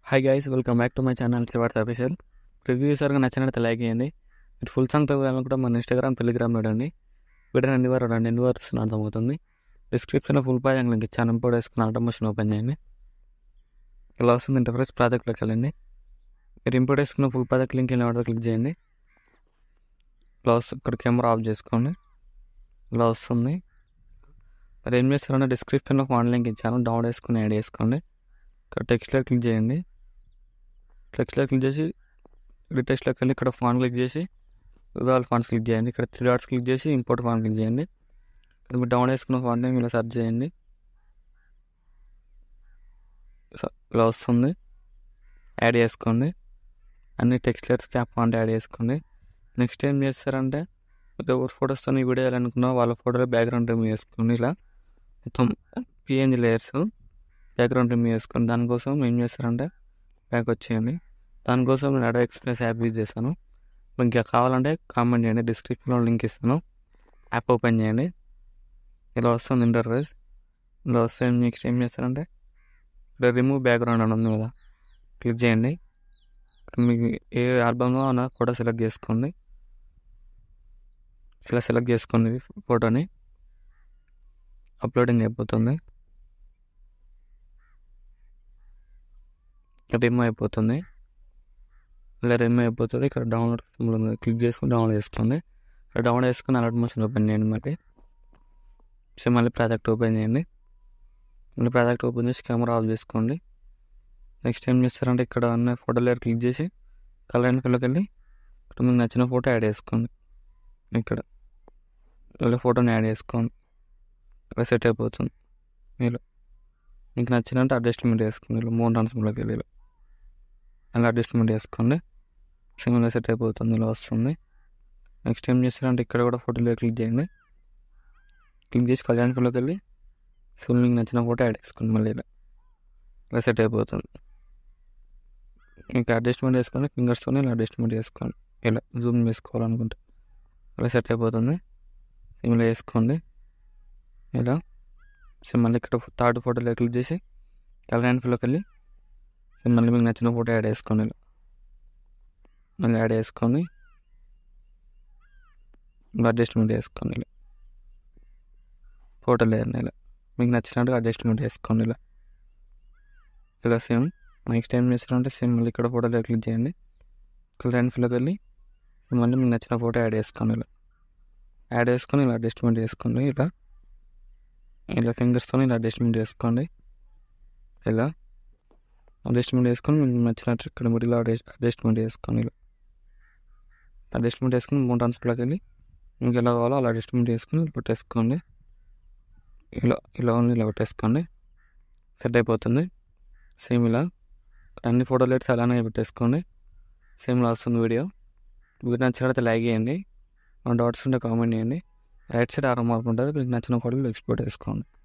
hi guys welcome back to my channel శ్రీవార్త official review సరిగా నచ్చినట్టు లైక్ చేయండి మీరు ఫుల్ సాంగ్తో కూడా మన ఇన్స్టాగ్రామ్ టెలిగ్రామ్ చూడండి వీడియో రెండు వారు రెండు ఎన్ని వారు అర్థమవుతుంది డిస్క్రిప్షన్లో ఫుల్ పేజ్ లింక్ ఇచ్చాను ఇంపోర్ట్ వేసుకుని ఆటోమేషన్ ఓపెన్ చేయండి ఇలా వస్తుంది ఇంటర్ఫేస్ ప్రాజెక్ట్లోకి వెళ్ళండి మీరు ఇంపోర్ట్ వేసుకున్న ఫుల్ ప్రాజెక్ట్ లింక్ ఇలా క్లిక్ చేయండి ఇలా వస్తుంది ఇక్కడ కెమెరా ఆఫ్ చేసుకోండి ఇలా వస్తుంది మరి ఏం చేస్తారంటే డిస్క్రిప్షన్లో ఫోన్ లింక్ ఇచ్చాను డౌన్ వేసుకుని యాడ్ చేసుకోండి ఇక్కడ టెక్స్ట్లో క్లిక్ చేయండి టెక్స్ట్లో క్లిక్ చేసి రిటెక్స్ట్లోకి వెళ్ళి ఇక్కడ ఫాన్ క్లిక్ చేసి వివాల్ ఫాన్స్ క్లిక్ చేయండి ఇక్కడ త్రీ డాట్స్ క్లిక్ చేసి ఇంపోర్ట్ ఫాన్ క్లిక్ చేయండి ఇక్కడ మీరు డౌన్ వేసుకున్న ఫాన్ నేమ్ ఇలా సెర్చ్ చేయండి సో ఇలా వస్తుంది యాడ్ చేసుకోండి అన్ని టెక్స్ట్లర్స్ క్యాప్ ఫాంట్ యాడ్ చేసుకోండి నెక్స్ట్ ఏం చేస్తారంటే మీకు ఎవరు ఫొటోస్తో ఈ వీడియో వేయాలనుకున్నా వాళ్ళ ఫోటోలో బ్యాక్గ్రౌండ్ రిమూవ్ చేసుకోండి ఇలా మొత్తం పిఎన్జి లేయర్స్ బ్యాక్గ్రౌండ్ రిమూవ్ చేసుకోండి దానికోసం ఏం చేస్తారంటే బ్యాక్ వచ్చేయండి దానికోసం నేను అడో ఎక్స్ప్రెస్ యాప్ యూజ్ చేస్తాను మీకు ఇంకా కావాలంటే కామెంట్ చేయండి డిస్క్రిప్షన్లో లింక్ ఇస్తాను యాప్ ఓపెన్ చేయండి ఇలా వస్తుంది ఇంటర్ఫేస్ ఇలా వస్తే నెక్స్ట్ ఏం చేస్తారంటే ఇక్కడ రిమూవ్ బ్యాక్గ్రౌండ్ అని ఉంది కదా క్లిక్ చేయండి మీకు ఏ ఆల్బమ్లో అన్న ఫోటో సెలెక్ట్ చేసుకోండి ఇలా సెలెక్ట్ చేసుకోండి ఫోటోని అప్లోడింగ్ అయిపోతుంది రిమూవ్ అయిపోతుంది ఇలా రిమూవ్ అయిపోతుంది ఇక్కడ డౌన్లోడ్ సింబల్ ఉంది క్లిక్ చేసుకుని డౌన్లోడ్ చేసుకోండి ఇక్కడ డౌన్లోడ్ చేసుకుని అలర్ట్ మోషన్ ఓపెన్ చేయండి మరి సో మళ్ళీ ప్రాజెక్ట్ ఓపెన్ చేయండి మళ్ళీ ప్రాజెక్ట్ ఓపెన్ చేసి కెమెరా ఆఫ్ చేసుకోండి నెక్స్ట్ ఏం చేస్తారంటే ఇక్కడ ఉన్న ఫోటో లేయర్ క్లిక్ చేసి కలర్ అండ్ కలర్కి వెళ్ళి ఇక్కడ మీకు నచ్చిన ఫోటో యాడ్ చేసుకోండి ఇక్కడ ఇలా ఫోటోని యాడ్ చేసుకోండి ఇలా సెట్ అయిపోతుంది మీరు మీకు నచ్చినట్టు అడ్జస్ట్మెంట్ చేసుకోండి ఇలా మూడు ట్రాన్స్ఫర్లోకి వెళ్ళి ఇలా అలా అడ్జస్ట్మెంట్ చేసుకోండి సింగిల్గా సెట్ అయిపోతుంది ఇలా వస్తుంది నెక్స్ట్ ఏం చేస్తారంటే ఇక్కడ కూడా ఫోటోలో క్లిక్ చేయండి క్లిక్ చేసి కళ్యాణ్ ఫోటోకి వెళ్ళి ఫుల్ మీకు నచ్చిన ఫోటో యాడ్ చేసుకోండి మళ్ళీ ఇలా ఇలా సెట్ అయిపోతుంది ఇంకా అడ్జస్ట్మెంట్ చేసుకొని ఫింగర్స్తో ఇలా అడ్జస్ట్మెంట్ చేసుకోండి ఇలా జూమ్ చేసుకోవాలనుకుంటే ఇలా సెట్ అయిపోతుంది ఇలా వేసుకోండి ఇలా సో మళ్ళీ ఇక్కడ థర్డ్ ఫోటోలో క్లిక్ చేసి కలర్ అండ్ ఫిల్లోకి వెళ్ళి సో మళ్ళీ మీకు నచ్చిన ఫోటో యాడ్ చేసుకోండి ఇలా మళ్ళీ యాడ్ చేసుకొని ఇలా అడ్జస్ట్మెంట్ చేసుకోండి ఇలా ఫోటో లేదండి ఇలా మీకు నచ్చినట్టుగా అడ్జస్ట్మెంట్ చేసుకోండి ఇలా ఇలా సేమ్ నెక్స్ట్ ఏం చేస్తారంటే సేమ్ మళ్ళీ ఇక్కడ ఫోటోలో క్లిక్ చేయండి కలర్ అండ్ ఫిల్లోకి వెళ్ళి మళ్ళీ మీకు నచ్చిన ఫోటో యాడ్ చేసుకోండి ఇలా యాడ్ చేసుకొని ఇలా అడ్జస్ట్మెంట్ చేసుకోండి ఇలా ఇలా ఫింగర్స్తో ఇలా అడ్జస్ట్మెంట్ చేసుకోండి ఇలా అడ్జస్ట్మెంట్ చేసుకొని మీకు నచ్చినట్టు ఇక్కడ మీరు ఇలా అడ్జస్ట్మెంట్ చేసుకోండి ఇలా అడ్జస్ట్మెంట్ చేసుకుని మూడు ట్రాన్స్ఫర్లోకి వెళ్ళి మీకు ఎలా కావాలో అలా అడ్జస్ట్మెంట్ చేసుకుని పెట్టేసుకోండి ఇలా ఇలా ఉంది ఇలా పెట్టేసుకోండి సెట్ అయిపోతుంది సేమ్ ఇలా అన్ని ఫోటో లైట్స్ అలానే పెట్టేసుకోండి సేమ్ ఇలా వస్తుంది వీడియో వీడియో నచ్చినట్లయితే లైక్ చేయండి డాట్స్ ఉంటే కామెంట్ చేయండి రైట్ సైడ్ ఆరో మార్క్ ఉంటుంది మీకు నచ్చిన ఫోటోలు ఎక్స్పోర్ట్ చేసుకోండి